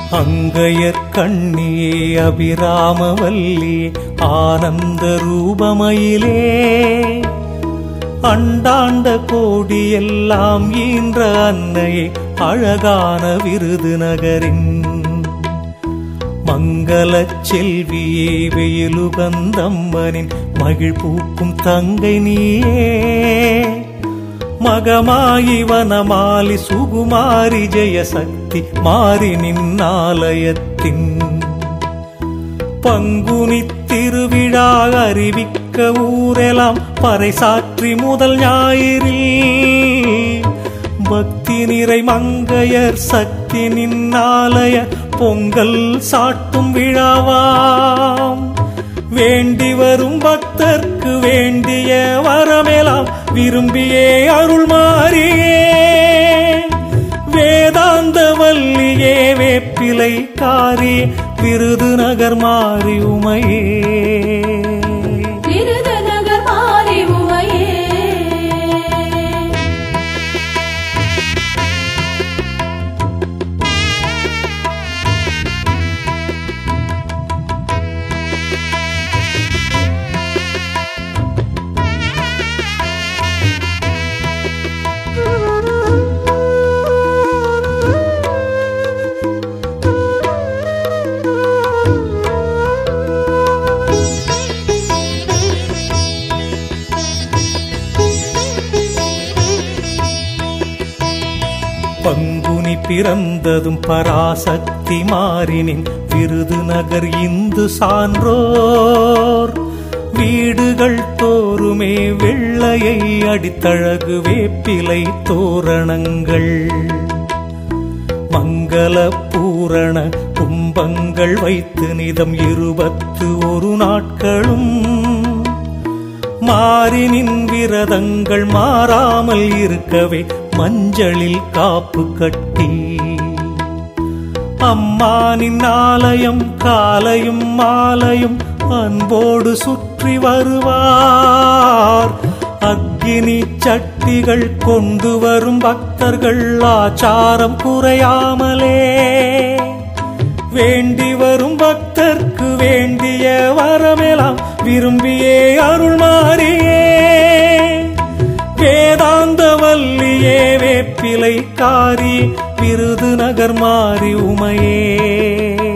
அங்கையர் கண்ணியே அபிராமவல்லி ஆனந்த ரூபமயிலே அண்டாண்ட கோடி எல்லாம் ஈன்ற அன்னையே அழகான விருது நகரின் மங்களச் செல்வியே வெயிலுகந்தம்மனின் மகிழ் பூக்கும் தங்கை நீயே மகமாயி வனமாலி சுகுமாரி ஜெயசக்தி மாறி நின்னாலயத்தின் பங்குனி திருவிழா அறிவிக்க ஊரெல்லாம் பறைசாற்றி முதல் ஞாயிறில் பக்தி நிறை மங்கையர் சக்தி நின்னாலய பொங்கல் சாட்டும் விழாவாம் வேண்டி வரும் பக்தர்க்கு வேண்டிய வரமெல்லாம் விரும்பியே அருள் மாறியே வேதாந்த வல்லியே வேப்பிலை காரி விருது நகர் மாறி உமையே விருதுநகர் மாறி உமையே பங்குனி பிறந்ததும் பராசக்தி மாறினின் விருது நகர் இந்து சான்றோர் வீடுகள் தோறுமே வெள்ளையை அடித்தழகு வேப்பிலை தோரணங்கள் மங்கள பூரண கும்பங்கள் வைத்து நிதம் இருபத்து ஒரு நாட்களும் மாறினின் விரதங்கள் மாறாமல் இருக்கவே மஞ்சளில் காப்பு கட்டி அம்மானின் ஆலயம் காலையும் மாலையும் அன்போடு சுற்றி வருவார் அக்கினி சட்டிகள் கொண்டு வரும் பக்தர்கள் ஆச்சாரம் குறையாமலே வேண்டி வரும் பக்தர்க்கு வேண்டிய வரமெல்லாம் விரும்பியே அருள் மாறியே வேதாந்த வல்லியே வேப்பிலை காரி விருது நகர் மாறி உமையே